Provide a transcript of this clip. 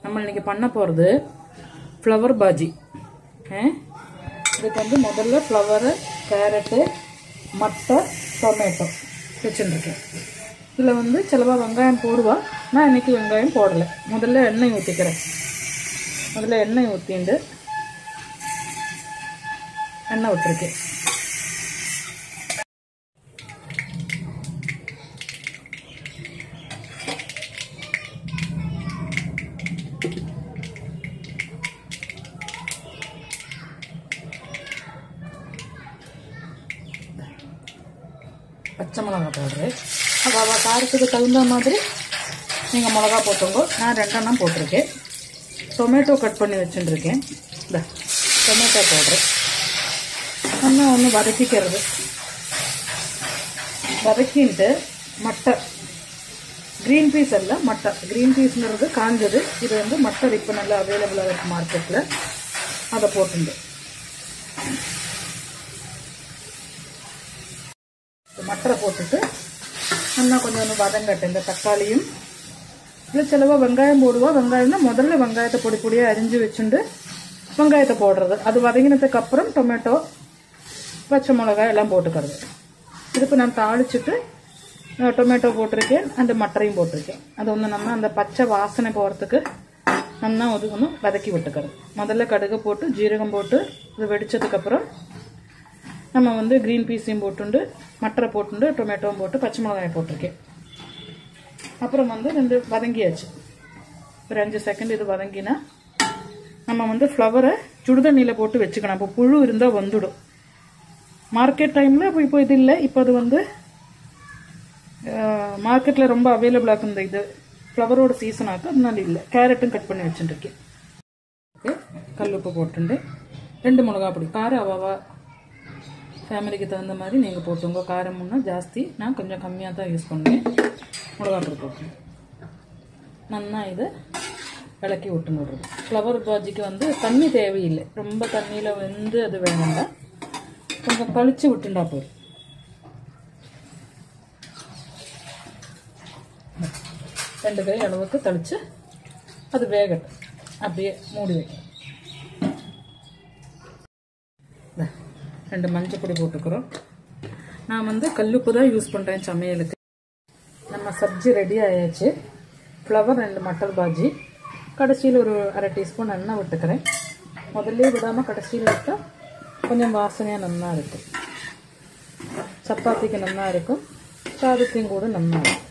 நம்ம இன்னைக்கு பண்ண போகிறது ஃப்ளவர் பாஜி ஆ? இதுக்கு வந்து முதல்ல ஃப்ளவரு கேரட்டு மட்டை டொமேட்டோ வச்சுருக்கேன் இதில் வந்து சிலவா வெங்காயம் போடுவா நான் இன்னைக்கு வெங்காயம் போடலை முதல்ல எண்ணெய் ஊற்றிக்கிறேன் முதல்ல எண்ணெய் ஊற்றிண்டு எண்ணெய் விட்டுருக்கேன் பச்சை மிளகா பவுட்ரு அவ காரத்துக்கு தகுந்த மாதிரி நீங்கள் மிளகா போட்டுங்க நான் ரெண்டெண்ணம் போட்டிருக்கேன் டொமேட்டோ கட் பண்ணி வச்சுட்டுருக்கேன் இந்த டொமேட்டோ பவுட்ரு நல்லா ஒன்று வதக்கிக்கிறது வதக்கின்ட்டு மட்டை க்ரீன் பீஸ் அல்ல மட்டை க்ரீன் பீஸ்ங்கிறது காஞ்சது இது வந்து மட்டை இப்போ நல்லா அவைலபிளாக இருக்குது மார்க்கெட்டில் அதை போட்டுண்டு மட்டரை போட்டுட்டு நல்லா கொஞ்சம் ஒன்று வதங்கட்டு இந்த தக்காளியும் இல்லை சிலவா வெங்காயம் போடுவா வெங்காயம்னா முதல்ல வெங்காயத்தை பொடி பொடியாக அரிஞ்சு வச்சுண்டு வெங்காயத்தை போடுறது அது வதங்கினதுக்கு அப்புறம் டொமேட்டோ பச்சை மிளகாய் எல்லாம் போட்டுக்கிறது இதுக்கு நான் தாளிச்சுட்டு அஹ், டொமேட்டோ போட்டிருக்கேன் அந்த மட்டரையும் போட்டிருக்கேன் அது வந்து நம்ம அந்த பச்சை வாசனை போகிறதுக்கு நல்லா ஒதுக்கணும் வதக்கி விட்டுக்கிறது முதல்ல கடுகு போட்டு ஜீரகம் போட்டு இது வெடிச்சதுக்கப்புறம் நம்ம வந்து க்ரீன் பீஸையும் போட்டுண்டு மட்டரை போட்டுண்டு டொமேட்டோவும் போட்டு பச்சை மிளகாயை போட்டிருக்கேன் அப்புறம் வந்து ரெண்டு வதங்கியாச்சு ஒரு அஞ்சு செகண்ட் இது வதங்கினா நம்ம வந்து ஃப்ளவரை சுடுதண்ணியில் போட்டு வச்சுக்கணும் அப்போ புழு இருந்தால் வந்துடும் மார்க்கெட் டைமில் இப்போ இப்போ இது இல்லை இப்போ அது வந்து மார்க்கெட்டில் ரொம்ப அவைலபிளாக இருக்கு இந்த இது ஃப்ளவரோட சீசன் ஆக்கு அதனால இல்லை கேரட்டும் கட் பண்ணி வச்சுட்டுருக்கேன் ஓகே கல் உப்பு போட்டுண்டு ரெண்டு மிளகா பொடி காரம் அவாவா ஃபேமிலிக்கு தகுந்த மாதிரி நீங்கள் போட்டுங்க காரம் முன்னா ஜாஸ்தி நான் கொஞ்சம் கம்மியாக தான் யூஸ் பண்ணுவேன் மிளகா பொடி போட்டுங்க நல்லா இதை விளக்கி விட்டுன்னு விடுறது ஃப்ளவர் பாஜிக்கு வந்து தண்ணி தேவையில்லை ரொம்ப தண்ணியில் வெந்து அது வேணும்னா கொஞ்சம் கழிச்சு விட்டுண்டா போதும் ரெண்டு கை அளவுக்கு தளிச்சு அது வேகட்டும் அப்படியே மூடி வைக்கணும் இந்தா, ரெண்டு மஞ்சள் பொடி போட்டுக்கிறோம் நான் வந்து கல்லுப்பு தான் யூஸ் பண்ணுறேன் சமையலுக்கு நம்ம சப்ஜி ரெடி ஆயாச்சு ஃப்ளவர் ரெண்டு மட்டர் பாஜி கடைசியில் ஒரு அரை டீஸ்பூன் எண்ணெய் விட்டுக்கிறேன் முதல்ல விடாமல் கடைசியில் விட்டால் கொஞ்சம் வாசனையாக நல்லா இருக்கும் சப்பாத்திக்கு நல்லா இருக்கும் சாதத்தையும் கூட நல்லா இருக்கும்